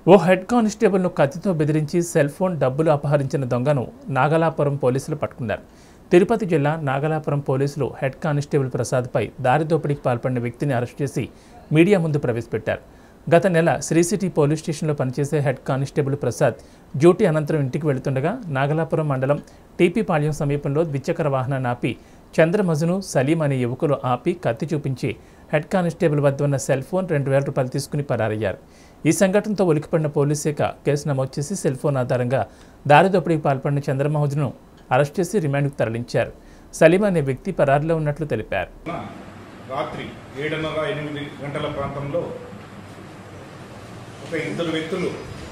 ఓ head కానిస్టేబుల్ను కత్తితో బెదిరించి cell phone డబ్బులు అపహరించిన దొంగను నాగలాపురం పోలీసులు పట్టుకున్నారు తిరుపతి జిల్లా నాగలాపురం పోలీసులు హెడ్ కానిస్టేబుల్ ప్రసాద్పై దారి దోపిడీకి పాల్పడిన వ్యక్తిని అరెస్ట్ చేసి మీడియా ముందు ప్రవేశపెట్టారు గత నెల శ్రీ సిటీ పోలీస్ స్టేషన్లో పనిచేసే హెడ్ కానిస్టేబుల్ ప్రసాద్ డ్యూటీ అనంతరం ఇంటికి వెళుతుండగా నాగలాపురం మండలం టీపీ పాళ్యం సమీపంలో ద్విచక్ర వాహనాన్ని ఆపి చంద్రమజును సలీం అనే యువకులు ఆపి కత్తి చూపించి హెడ్ కానిస్టేబుల్ వద్ద ఉన్న సెల్ ఫోన్ రెండు వేల రూపాయలు తీసుకుని పరారయ్యారు ఈ సంఘటనతో ఉలికిపడిన పోలీస్ శాఖ కేసు నమోదు చేసి సెల్ ఫోన్ ఆధారంగా దారి దోపిడీకి పాల్పడిన చంద్రమహోజ్ను అరెస్ట్ చేసి రిమాండ్కు తరలించారు సలీం అనే వ్యక్తి పరారీలో ఉన్నట్లు తెలిపారు నా రాత్రి ఏడున్నర ఎనిమిది గంటల ప్రాంతంలో ఒక ఇద్దరు వ్యక్తులు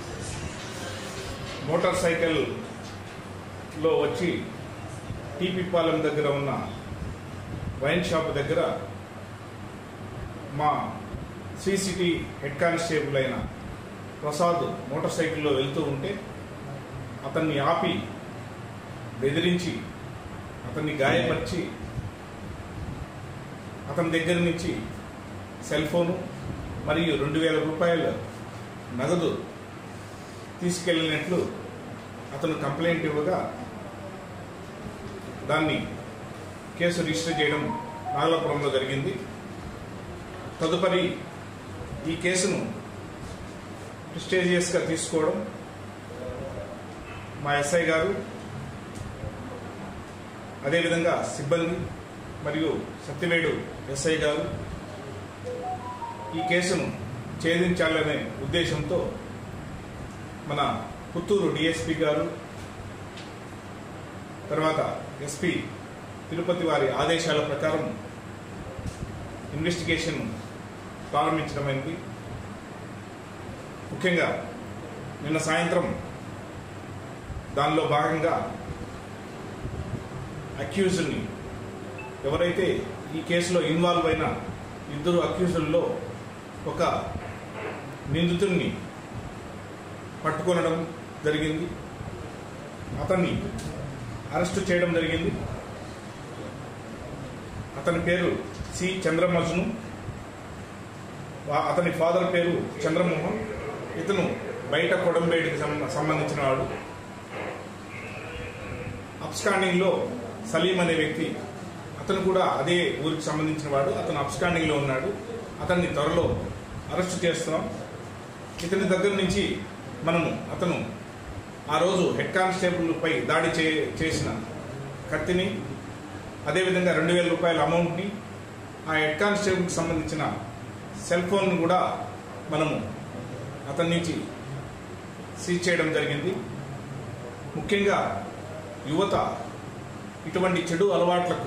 మోటార్ సైకిల్లో వచ్చి టీపీపాలెం దగ్గర ఉన్న వైన్ షాప్ దగ్గర మా సిసిటీ హెడ్ కానిస్టేబుల్ అయిన ప్రసాద్ మోటార్ సైకిల్లో వెళ్తూ ఉంటే అతన్ని ఆపి బెదిరించి అతన్ని గాయపరిచి అతని దగ్గర నుంచి సెల్ ఫోను మరియు రెండు వేల రూపాయల నగదు తీసుకెళ్ళినట్లు అతను కంప్లైంట్ ఇవ్వగా దాన్ని కేసు రిజిస్టర్ చేయడం నాగలాపురంలో జరిగింది తదుపరి ఈ కేసును ప్రిస్టేజియస్గా తీసుకోవడం మా ఎస్ఐ గారు అదేవిధంగా సిబ్బంది మరియు సత్యవేడు ఎస్ఐ గారు ఈ కేసును ఛేదించాలనే ఉద్దేశంతో మన పుత్తూరు డిఎస్పి గారు తర్వాత ఎస్పి తిరుపతి వారి ఆదేశాల ప్రకారం ఇన్వెస్టిగేషన్ ప్రారంభించడమైంది ముఖ్యంగా నిన్న సాయంత్రం దానిలో భాగంగా అక్యూజ్ని ఎవరైతే ఈ కేసులో ఇన్వాల్వ్ అయిన ఇద్దరు అక్యూజుల్లో ఒక నిందితుడిని పట్టుకొనడం జరిగింది అతన్ని అరెస్టు చేయడం జరిగింది అతని పేరు సి చంద్రమజును వా- అతని ఫాదర్ పేరు చంద్రమోహన్ ఇతను బయట కొడంబేడికి సంబ- సంబంధించిన వాడు అబ్స్కాండింగ్లో సలీం అనే వ్యక్తి అతను కూడా అదే ఊరికి సంబంధించిన వాడు అతను అబ్స్కాండింగ్లో ఉన్నాడు అతన్ని త్వరలో అరెస్ట్ చేస్తున్నాం ఇతని దగ్గర నుంచి మనము అతను ఆ రోజు హెడ్ కానిస్టేబుల్పై దాడి చే చేసిన కత్తిని అదేవిధంగా రెండు వేల రూపాయల అమౌంట్ని ఆ హెడ్ కానిస్టేబుల్కి సంబంధించిన సెల్ ఫోన్ను కూడా మనము అతని నుంచి సీజ్ చేయడం జరిగింది ముఖ్యంగా యువత ఇటువంటి చెడు అలవాట్లకు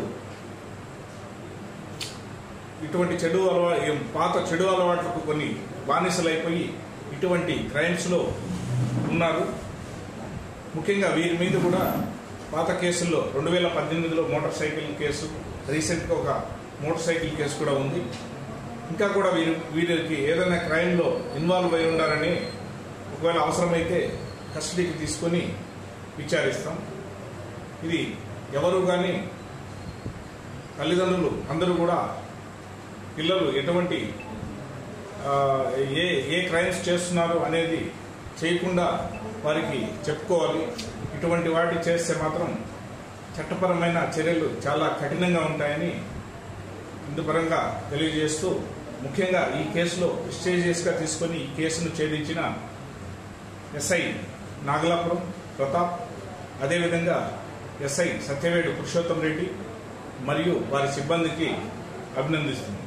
ఇటువంటి చెడు అలవా ఏం పాత చెడు అలవాట్లకు కొన్ని బానిసలైపోయి ఇటువంటి క్రైమ్స్లో ఉన్నారు ముఖ్యంగా వీరి మీద కూడా పాత కేసుల్లో రెండు వేల పద్దెనిమిదిలో మోటార్ సైకిల్ కేసు రీసెంట్గా ఒక మోటార్ సైకిల్ కేసు కూడా ఉంది ఇంకా కూడా వీరి వీరికి ఏదైనా క్రైమ్లో ఇన్వాల్వ్ అయి ఉండాలని ఒకవేళ అవసరమైతే కస్టడీకి తీసుకొని విచారిస్తాం ఇది ఎవరు కానీ తల్లిదండ్రులు అందరూ కూడా పిల్లలు ఎటువంటి ఆ, ఏ ఏ క్రైమ్స్ చేస్తున్నారు అనేది చేయకుండా వారికి చెప్పుకోవాలి ఇటువంటి వాటి చేస్తే మాత్రం చట్టపరమైన చర్యలు చాలా కఠినంగా ఉంటాయని ఇందుపరంగా తెలియజేస్తూ ముఖ్యంగా ఈ కేసులో స్టేజియస్గా తీసుకొని ఈ కేసును ఛేదించిన ఎస్ఐ నాగలాపురం ప్రతాప్ అదేవిధంగా ఎస్ఐ సత్యవేడు పురుషోత్తం రెడ్డి మరియు వారి సిబ్బందికి అభినందిస్తుంది